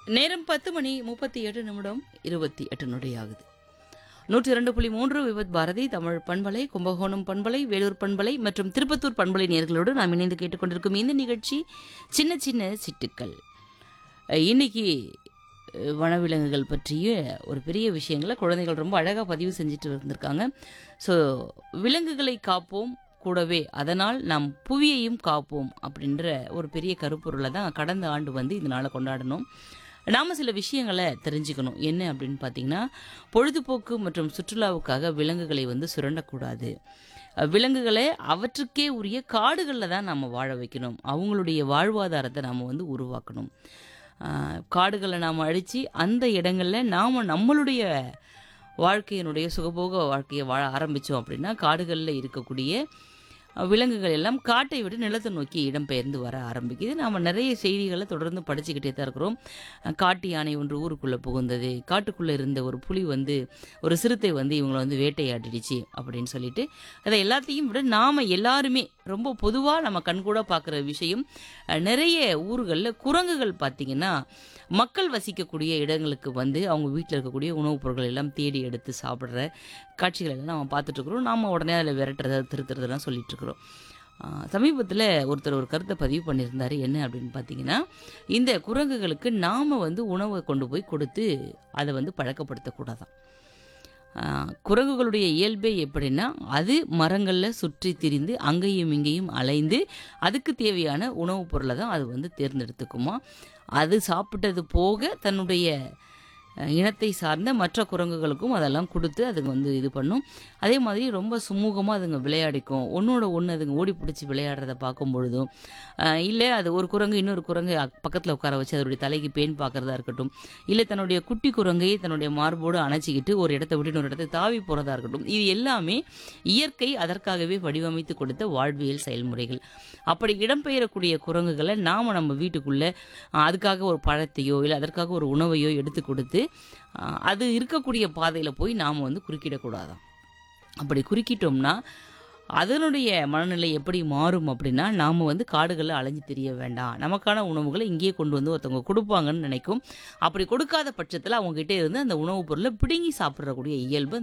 நேரம் பத்து மணி முப்பத்தி எட்டு நிமிடம் இருபத்தி எட்டு நொடி ஆகுது நூற்றி இரண்டு புள்ளி மூன்று விபத் பாரதி தமிழ் பண்பலை கும்பகோணம் பண்பலை வேலூர் பண்பலை மற்றும் திருப்பத்தூர் பண்பலை நேர்களோடு நாம் இணைந்து கேட்டுக்கொண்டிருக்கும் இந்த நிகழ்ச்சி சின்ன சின்ன சிட்டுக்கள் அஹ், இன்னைக்கு அஹ், வனவிலங்குகள் பற்றிய ஒரு பெரிய விஷயங்களை குழந்தைகள் ரொம்ப அழகாக பதிவு செஞ்சுட்டு வந்திருக்காங்க ஸோ விலங்குகளை காப்போம் கூடவே அதனால் நாம் புவியையும் காப்போம் அப்படின்ற ஒரு பெரிய கருப்பொருளை தான் கடந்த ஆண்டு வந்து இதனால் கொண்டாடணும் நாம் சில விஷயங்களை தெரிஞ்சுக்கணும் என்ன அப்படின்னு பார்த்தீங்கன்னா பொழுதுபோக்கு மற்றும் சுற்றுலாவுக்காக விலங்குகளை வந்து சுரண்டக்கூடாது அஹ் விலங்குகளை அவற்றுக்கே உரிய காடுகளில் தான் நம்ம வாழ வைக்கணும் அவங்களுடைய வாழ்வாதாரத்தை நாம் வந்து உருவாக்கணும் அஹ் காடுகளை நாம் அழித்து அந்த இடங்களில் நாம் நம்மளுடைய வாழ்க்கையினுடைய சுகபோக வாழ்க்கையை வாழ ஆரம்பித்தோம் அப்படின்னா காடுகளில் இருக்கக்கூடிய அஹ், விலங்குகள் எல்லாம் காட்டை விட்டு நிலத்தை நோக்கி இடம்பெயர்ந்து வர ஆரம்பிக்குது நாம் நிறைய செய்திகளை தொடர்ந்து படிச்சுக்கிட்டே தான் இருக்கிறோம் அஹ், காட்டு யானை ஒன்று ஊருக்குள்ளே புகுந்தது காட்டுக்குள்ளே இருந்த ஒரு புலி வந்து ஒரு சிறுத்தை வந்து இவங்களை வந்து வேட்டையாடிடுச்சு அப்படின்னு சொல்லிட்டு அதை எல்லாத்தையும் விட நாம் எல்லாருமே ரொம்ப பொதுவாக நம்ம கண்கூட பார்க்குற விஷயம் அஹ், நிறைய ஊர்களில் குரங்குகள் பார்த்திங்கன்னா மக்கள் வசிக்கக்கூடிய இடங்களுக்கு வந்து அவங்க வீட்டில் இருக்கக்கூடிய உணவுப் பொருட்கள் எல்லாம் தேடி எடுத்து சாப்பிட்ற காட்சிகள் எல்லாம் நம்ம பார்த்துட்ருக்குறோம் நாம் உடனே அதில் விரட்டுறத திருத்துறதெல்லாம் சொல்லிட்டு இருக்கிறோம் சமீபத்தில் ஒருத்தர் ஒரு கருத்தை பதிவு பண்ணியிருந்தார் என்ன அப்படின்னு பார்த்தீங்கன்னா இந்த குரங்குகளுக்கு நாம் வந்து உணவை கொண்டு போய் கொடுத்து அதை வந்து பழக்கப்படுத்தக்கூடாதான் ஆஹ், குரங்குகளுடைய இயல்பே எப்படின்னா அது மரங்களில் சுற்றி திரிந்து அங்கேயும் இங்கேயும் அலைந்து அதுக்கு தேவையான உணவுப் பொருளை தான் அது வந்து தேர்ந்தெடுத்துக்குமா அது சாப்பிட்டது போக தன்னுடைய அஹ், இனத்தை சார்ந்த மற்ற குரங்குகளுக்கும் அதெல்லாம் கொடுத்து அதுங்க வந்து இது பண்ணும் அதே மாதிரி ரொம்ப சுமூகமாக அதுங்க விளையாடிக்கும் ஒன்றோட ஒன்று அதுங்க ஓடி பிடிச்சி விளையாடுறத பார்க்கும் பொழுதும் இல்லை அது ஒரு குரங்கு இன்னொரு குரங்கு பக்கத்தில் உட்கார வச்சு அதனுடைய தலைக்கு பேன் பார்க்குறதா இருக்கட்டும் இல்லை தன்னுடைய குட்டி குரங்கையை தன்னுடைய மார்போடு அணைச்சிக்கிட்டு ஒரு இடத்த விட்டு இன்னொரு இடத்துக்கு தாவி போகிறதா இருக்கட்டும் இது எல்லாமே இயற்கை அதற்காகவே வடிவமைத்து கொடுத்த வாழ்வியல் செயல்முறைகள் அப்படி இடம்பெயரக்கூடிய குரங்குகளை நாம் நம்ம வீட்டுக்குள்ளே அதுக்காக ஒரு பழத்தையோ இல்லை அதற்காக ஒரு உணவையோ எடுத்து கொடுத்து ஆஹ், அது இருக்கக்கூடிய பாதையில் போய் நாம் வந்து குறுக்கிடக்கூடாதாம் அப்படி குறுக்கிட்டோம்னா அதனுடைய மனநிலை எப்படி மாறும் அப்படின்னா நாம் வந்து காடுகளில் அலைஞ்சு தெரிய வேண்டாம் நமக்கான உணவுகளை இங்கேயே கொண்டு வந்து ஒருத்தவங்க கொடுப்பாங்கன்னு நினைக்கும் அப்படி கொடுக்காத பட்சத்தில் அவங்ககிட்ட இருந்து அந்த உணவுப் பொருளை பிடுங்கி சாப்பிடக்கூடிய இயல்பு